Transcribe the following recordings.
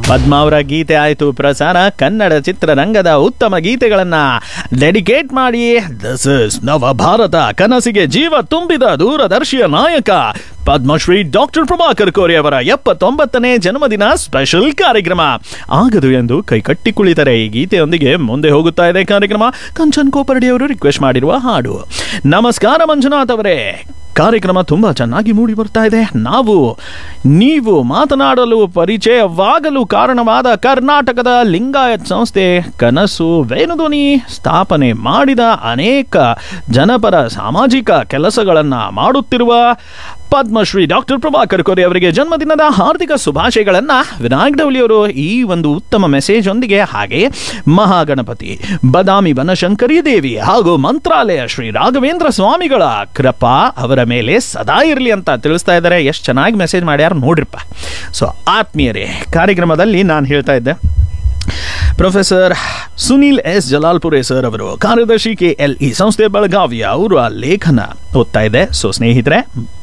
ಪದ್ಮ ಅವರ ಗೀತೆ ಆಯಿತು ಪ್ರಸಾರ ಕನ್ನಡ ಚಿತ್ರರಂಗದ ಉತ್ತಮ ಗೀತೆಗಳನ್ನ ಡೆಡಿಕೇಟ್ ಮಾಡಿ ದಿಸ್ ಇಸ್ ನವ ಭಾರತ ಕನಸಿಗೆ ಜೀವ ತುಂಬಿದ ದೂರದರ್ಶಿಯ ನಾಯಕ ಪದ್ಮಶ್ರೀ ಡಾಕ್ಟರ್ ಪ್ರಭಾಕರ್ ಕೋರಿ ಅವರ ಎಪ್ಪತ್ತೊಂಬತ್ತನೇ ಜನ್ಮದಿನ ಸ್ಪೆಷಲ್ ಕಾರ್ಯಕ್ರಮ ಆಗದು ಎಂದು ಕೈಕಟ್ಟಿ ಕುಳಿತರೆ ಈ ಗೀತೆಯೊಂದಿಗೆ ಮುಂದೆ ಹೋಗುತ್ತಾ ಇದೆ ಕಾರ್ಯಕ್ರಮ ಕಂಚನ್ ಕೋಪರ್ಡಿ ಅವರು ರಿಕ್ವೆಸ್ಟ್ ಮಾಡಿರುವ ಹಾಡು ನಮಸ್ಕಾರ ಮಂಜುನಾಥ್ ಅವರೇ ಕಾರ್ಯಕ್ರಮ ತುಂಬಾ ಚೆನ್ನಾಗಿ ಮೂಡಿ ಬರ್ತಾ ಇದೆ ನಾವು ನೀವು ಮಾತನಾಡಲು ಪರಿಚಯವಾಗಲು ಕಾರಣವಾದ ಕರ್ನಾಟಕದ ಲಿಂಗಾಯತ್ ಸಂಸ್ಥೆ ಕನಸು ವೇಣುಧ್ವನಿ ಸ್ಥಾಪನೆ ಮಾಡಿದ ಅನೇಕ ಜನಪರ ಸಾಮಾಜಿಕ ಕೆಲಸಗಳನ್ನು ಮಾಡುತ್ತಿರುವ ಪದ್ಮಶ್ರೀ ಡಾಕ್ಟರ್ ಪ್ರಭಾಕರ್ ಕೋರಿ ಅವರಿಗೆ ಜನ್ಮದಿನದ ಹಾರ್ದಿಕ ಶುಭಾಶಯಗಳನ್ನ ವಿನಾಯಕ್ ಡೌಲಿ ಅವರು ಈ ಒಂದು ಉತ್ತಮ ಮೆಸೇಜ್ ಒಂದಿಗೆ ಹಾಗೆ ಮಹಾಗಣಪತಿ ಬದಾಮಿ ಬನಶಂಕರಿ ದೇವಿ ಹಾಗೂ ಮಂತ್ರಾಲಯ ಶ್ರೀ ರಾಘವೇಂದ್ರ ಸ್ವಾಮಿಗಳ ಕೃಪಾ ಅವರ ಮೇಲೆ ಸದಾ ಇರಲಿ ಅಂತ ತಿಳಿಸ್ತಾ ಇದ್ದಾರೆ ಎಷ್ಟು ಚೆನ್ನಾಗಿ ಮೆಸೇಜ್ ಮಾಡ್ಯಾರ ನೋಡ್ರಿಪ್ಪ ಸೊ ಆತ್ಮೀಯರೇ ಕಾರ್ಯಕ್ರಮದಲ್ಲಿ ನಾನು ಹೇಳ್ತಾ ಇದ್ದೆ professor Sunil S Jalalpure sir ಅವರು ಕಾರ್ಯದರ್ಶಿ ಕೆ ಎಲ್ ಇ ಸಂಸ್ಥೆ ಬೆಳಗಾವಿಯ ಅವರು ಆ ಲೇಖನ ಓದ್ತಾ ಇದೆ ಸೊ ಸ್ನೇಹಿತರೆ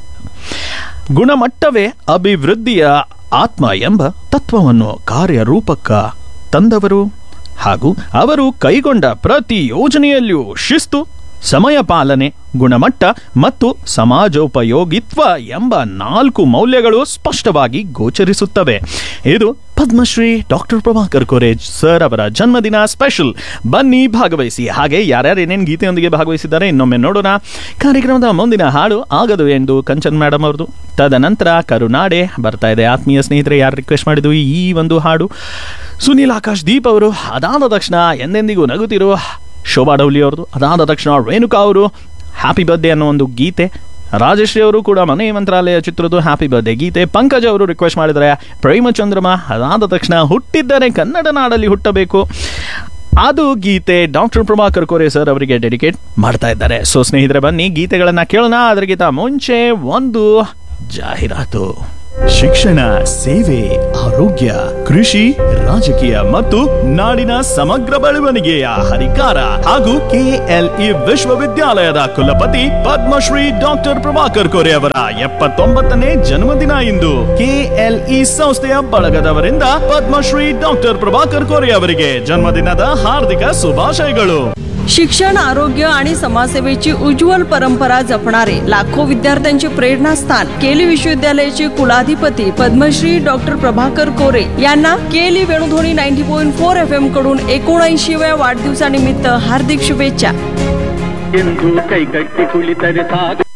ಗುಣಮಟ್ಟವೇ ಅಭಿವೃದ್ಧಿಯ ಆತ್ಮ ಎಂಬ ತತ್ವವನ್ನು ಕಾರ್ಯರೂಪಕ್ಕ ತಂದವರು ಹಾಗೂ ಅವರು ಕೈಗೊಂಡ ಪ್ರತಿ ಯೋಜನೆಯಲ್ಲಿಯೂ ಶಿಸ್ತು ಸಮಯ ಪಾಲನೆ ಗುಣಮಟ್ಟ ಮತ್ತು ಸಮಾಜೋಪಯೋಗಿತ್ವ ಎಂಬ ನಾಲ್ಕು ಮೌಲ್ಯಗಳು ಸ್ಪಷ್ಟವಾಗಿ ಗೋಚರಿಸುತ್ತವೆ ಇದು ಪದ್ಮಶ್ರೀ ಡಾಕ್ಟರ್ ಪ್ರಭಾಕರ್ ಕೋರೇಜ್ ಸರ್ ಅವರ ಜನ್ಮದಿನ ಸ್ಪೆಷಲ್ ಬನ್ನಿ ಭಾಗವಹಿಸಿ ಹಾಗೆ ಯಾರ್ಯಾರು ಏನೇನು ಗೀತೆಯೊಂದಿಗೆ ಭಾಗವಹಿಸಿದ್ದಾರೆ ಇನ್ನೊಮ್ಮೆ ನೋಡೋಣ ಕಾರ್ಯಕ್ರಮದ ಮುಂದಿನ ಹಾಡು ಆಗದು ಎಂದು ಕಂಚನ್ ಮೇಡಮ್ ಅವ್ರದ್ದು ತದನಂತರ ಕರುನಾಡೆ ಬರ್ತಾ ಇದೆ ಆತ್ಮೀಯ ಸ್ನೇಹಿತರೆ ಯಾರು ರಿಕ್ವೆಸ್ಟ್ ಮಾಡಿದ್ದು ಈ ಒಂದು ಹಾಡು ಸುನೀಲ್ ಆಕಾಶ್ ದೀಪ್ ಅವರು ಅದಾದ ತಕ್ಷಣ ಎಂದೆಂದಿಗೂ ನಗುತ್ತಿರುವ ಶೋಭಾ ಡೌಲಿ ಅವ್ರದ್ದು ಅದಾದ ತಕ್ಷಣ ರೇಣುಕಾ ಅವರು ಹ್ಯಾಪಿ ಬರ್ಡೇ ಅನ್ನೋ ಒಂದು ಗೀತೆ ರಾಜಶ್ರೀ ಅವರು ಕೂಡ ಮನೆ ಮಂತ್ರಾಲಯ ಚಿತ್ರದ್ದು ಹ್ಯಾಪಿ ಬರ್ಡೇ ಗೀತೆ ಪಂಕಜ್ ಅವರು ರಿಕ್ವೆಸ್ಟ್ ಮಾಡಿದರೆ ಪ್ರೇಮಚಂದ್ರಮ ಅದಾದ ತಕ್ಷಣ ಹುಟ್ಟಿದ್ದರೆ ಕನ್ನಡ ನಾಡಲ್ಲಿ ಹುಟ್ಟಬೇಕು ಅದು ಗೀತೆ ಡಾಕ್ಟರ್ ಪ್ರಭಾಕರ್ ಕೋರೆ ಸರ್ ಅವರಿಗೆ ಡೆಡಿಕೇಟ್ ಮಾಡ್ತಾ ಇದ್ದಾರೆ ಸೊ ಸ್ನೇಹಿತರೆ ಬನ್ನಿ ಗೀತೆಗಳನ್ನ ಕೇಳೋಣ ಅದರಿಗಿಂತ ಮುಂಚೆ ಒಂದು ಜಾಹೀರಾತು ಶಿಕ್ಷಣ ಸೇವೆ ಆರೋಗ್ಯ ಕೃಷಿ ರಾಜಕೀಯ ಮತ್ತು ನಾಡಿನ ಸಮಗ್ರ ಬೆಳವಣಿಗೆಯ ಹರಿಕಾರ ಹಾಗೂ ಕೆಎಲ್ಇ ವಿಶ್ವವಿದ್ಯಾಲಯದ ಕುಲಪತಿ ಪದ್ಮಶ್ರೀ ಡಾಕ್ಟರ್ ಪ್ರಭಾಕರ್ ಕೋರೆ ಅವರ ಎಪ್ಪತ್ತೊಂಬತ್ತನೇ ಜನ್ಮದಿನ ಇಂದು ಕೆಎಲ್ಇ ಸಂಸ್ಥೆಯ ಬಳಗದವರಿಂದ ಪದ್ಮಶ್ರೀ ಡಾಕ್ಟರ್ ಪ್ರಭಾಕರ್ ಕೋರೆ ಅವರಿಗೆ ಜನ್ಮದಿನದ ಹಾರ್ದಿಕ ಶುಭಾಶಯಗಳು शिक्षण आरोग्य आणि समाजसेवेची उज्ज्वल परंपरा जपणारे लाखो विद्यार्थ्यांचे प्रेरणास्थान केली विश्वविद्यालयाचे कुलाधिपती पद्मश्री डॉक्टर प्रभाकर कोरे यांना KLE Venudhwani ninety point four F M कडून एकोणऐंशीव्या वाढदिवसानिमित्त हार्दिक शुभेच्छा ಎಂದು ಕೈಕಟ್ಟಿ ಕುಳಿತರೆ ಸಾಕು